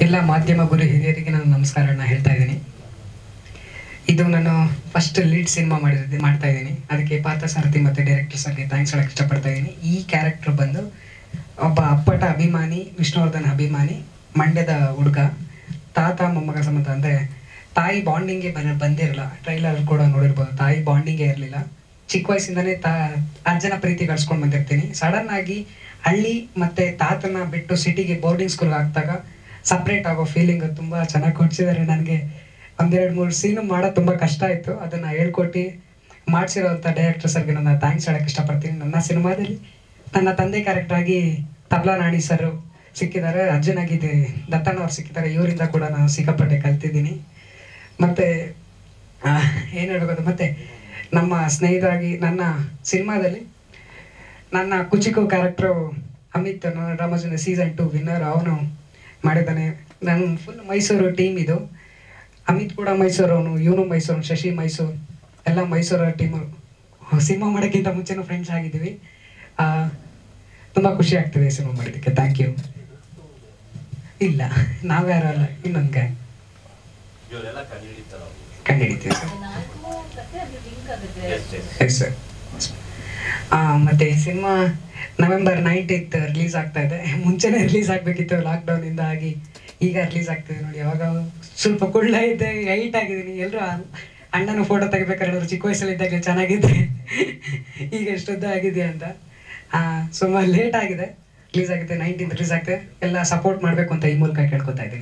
ಎಲ್ಲ ಮಾಧ್ಯಮ ಗುರು ಹಿರಿಯರಿಗೆ ನಾನು ನಮಸ್ಕಾರನ ಹೇಳ್ತಾ ಇದ್ದೀನಿ ಇದು ನಾನು ಫಸ್ಟ್ ಲೀಡ್ ಸಿನಿಮಾ ಮಾಡಿರೋದು ಮಾಡ್ತಾ ಇದ್ದೀನಿ ಅದಕ್ಕೆ ಪಾರ್ಥಸಾರಥಿ ಮತ್ತು ಡೈರೆಕ್ಟರ್ಸ್ ಆಗಿ ಥ್ಯಾಂಕ್ಸ್ ಹೇಳಕ್ಕೆ ಇಷ್ಟಪಡ್ತಾ ಇದ್ದೀನಿ ಈ ಕ್ಯಾರೆಕ್ಟರ್ ಬಂದು ಒಬ್ಬ ಅಪ್ಪಟ ಅಭಿಮಾನಿ ವಿಷ್ಣುವರ್ಧನ್ ಅಭಿಮಾನಿ ಮಂಡ್ಯದ ಹುಡುಗ ತಾತ ಮೊಮ್ಮಗ ಸಂಬಂಧ ಅಂದರೆ ತಾಯಿ ಬಾಂಡಿಂಗ್ಗೆ ಬರ ಬಂದಿರಲ್ಲ ಟ್ರೈಲರ್ ಕೂಡ ನೋಡಿರ್ಬೋದು ತಾಯಿ ಬಾಂಡಿಂಗೇ ಇರಲಿಲ್ಲ ಚಿಕ್ಕ ವಯಸ್ಸಿಂದನೇ ತಾ ಅಜ್ಜನ ಪ್ರೀತಿ ಗಳಿಸ್ಕೊಂಡು ಬಂದಿರ್ತೀನಿ ಸಡನ್ ಆಗಿ ಹಳ್ಳಿ ಮತ್ತೆ ತಾತನ ಬಿಟ್ಟು ಸಿಟಿಗೆ ಬೋರ್ಡಿಂಗ್ ಸ್ಕೂಲ್ಗೆ ಹಾಕ್ದಾಗ ಸಪ್ರೇಟ್ ಆಗೋ ಫೀಲಿಂಗ್ ತುಂಬ ಚೆನ್ನಾಗಿ ಕೊಡ್ಸಿದ್ದಾರೆ ನನಗೆ ಒಂದೆರಡು ಮೂರು ಸೀನು ಮಾಡೋದು ತುಂಬ ಕಷ್ಟ ಆಯಿತು ಅದನ್ನು ಹೇಳ್ಕೊಟ್ಟು ಮಾಡಿಸಿರೋಂಥ ಡೈರೆಕ್ಟರ್ ಸರ್ಗೆ ನನ್ನ ಥ್ಯಾಂಕ್ಸ್ ಹೇಳಕ್ಕೆ ಇಷ್ಟಪಡ್ತೀನಿ ನನ್ನ ಸಿನಿಮಾದಲ್ಲಿ ನನ್ನ ತಂದೆ ಕ್ಯಾರೆಕ್ಟರ್ ಆಗಿ ತಬ್ಲಾ ನಾಣಿ ಸರ್ ಸಿಕ್ಕಿದ್ದಾರೆ ಅರ್ಜುನಾಗಿದೆ ದತ್ತಣ್ಣ ಅವ್ರು ಸಿಕ್ಕಿದ್ದಾರೆ ಇವರಿಂದ ಕೂಡ ನಾನು ಸಿಕ್ಕಾಪಟ್ಟೆ ಕಲ್ತಿದ್ದೀನಿ ಮತ್ತು ಏನು ಹೇಳ್ಬೋದು ಮತ್ತು ನಮ್ಮ ಸ್ನೇಹಿತರಾಗಿ ನನ್ನ ಸಿನಿಮಾದಲ್ಲಿ ನನ್ನ ಕುಚಿಕು ಕ್ಯಾರೆಕ್ಟ್ರು ಅಮಿತ್ ರಾಮಜನ ಸೀಸನ್ ಟು ವಿನ್ನರ್ ಅವನು ಮಾಡಿದ್ದಾನೆ ನಾನು ಫುಲ್ ಮೈಸೂರು ಟೀಮ್ ಇದು ಅಮಿತ್ ಕೂಡ ಮೈಸೂರು ಅವನು ಇವನು ಮೈಸೂರು ಶಶಿ ಮೈಸೂರು ಎಲ್ಲ ಮೈಸೂರು ಟೀಮು ಸಿನಿಮಾ ಮಾಡೋಕ್ಕಿಂತ ಮುಂಚೆನೂ ಫ್ರೆಂಡ್ಸ್ ಆಗಿದ್ದೀವಿ ಆ, ತುಂಬ ಖುಷಿ ಆಗ್ತಿದೆ ಈ ಸಿನಿಮಾ ಮಾಡಿದ್ದಕ್ಕೆ ಥ್ಯಾಂಕ್ ಯು ಇಲ್ಲ ನಾವ್ಯಾರು ಅಲ್ಲ ಇನ್ನೊಂದು ಗ್ಯಾಂಗ್ ಇವರೆಲ್ಲ ಕಂಡುಹಿಡಿತಾರ ಕಂಡುಹಿಡಿತೀವಿ ಸರ್ ನಾಲ್ಕು ಕತೆ ಅದು ಲಿಂಕ್ ಆಗುತ್ತೆ ಎಸ್ ಎಸ್ ಎಸ್ ಸರ್ ಮತ್ತೆ ಈ ಸಿನಿಮಾ ನವೆಂಬರ್ ನೈನ್ಟೀನ್ತ್ ರಿಲೀಸ್ ಆಗ್ತಾ ಇದೆ ಮುಂಚೆನೇ ರಿಲೀಸ್ ಆಗಬೇಕಿತ್ತು ಲಾಕ್ಡೌನ್ ಇಂದ ಆಗಿ ಈಗ ರಿಲೀಸ್ ಆಗ್ತಿದೆ ನೋಡಿ ಅವಾಗ ಸ್ವಲ್ಪ ಕುಳ್ಳ ಇದ್ದೆ ಹೈಟ್ ಆಗಿದ್ದೀನಿ ಎಲ್ಲರೂ ಅಣ್ಣನ ಫೋಟೋ ತೆಗಿಬೇಕಾದ್ರೆ ಎಲ್ಲರೂ ಚಿಕ್ಕ ವಯಸ್ಸಲ್ಲಿ ಇದ್ದಾಗಲೇ ಚೆನ್ನಾಗಿದ್ದೆ ಈಗ ಎಷ್ಟುದ್ದ ಆಗಿದೆ ಅಂತ ಸುಮಾರು ಲೇಟ್ ಆಗಿದೆ ರಿಲೀಸ್ ಆಗಿದೆ ನೈನ್ಟೀನ್ತ್ ರಿಲೀಸ್ ಆಗ್ತದೆ ಎಲ್ಲ ಸಪೋರ್ಟ್ ಮಾಡಬೇಕು ಅಂತ ಈ ಮೂಲಕ ಕೇಳ್ಕೊತಾ ಇದ್ದೀನಿ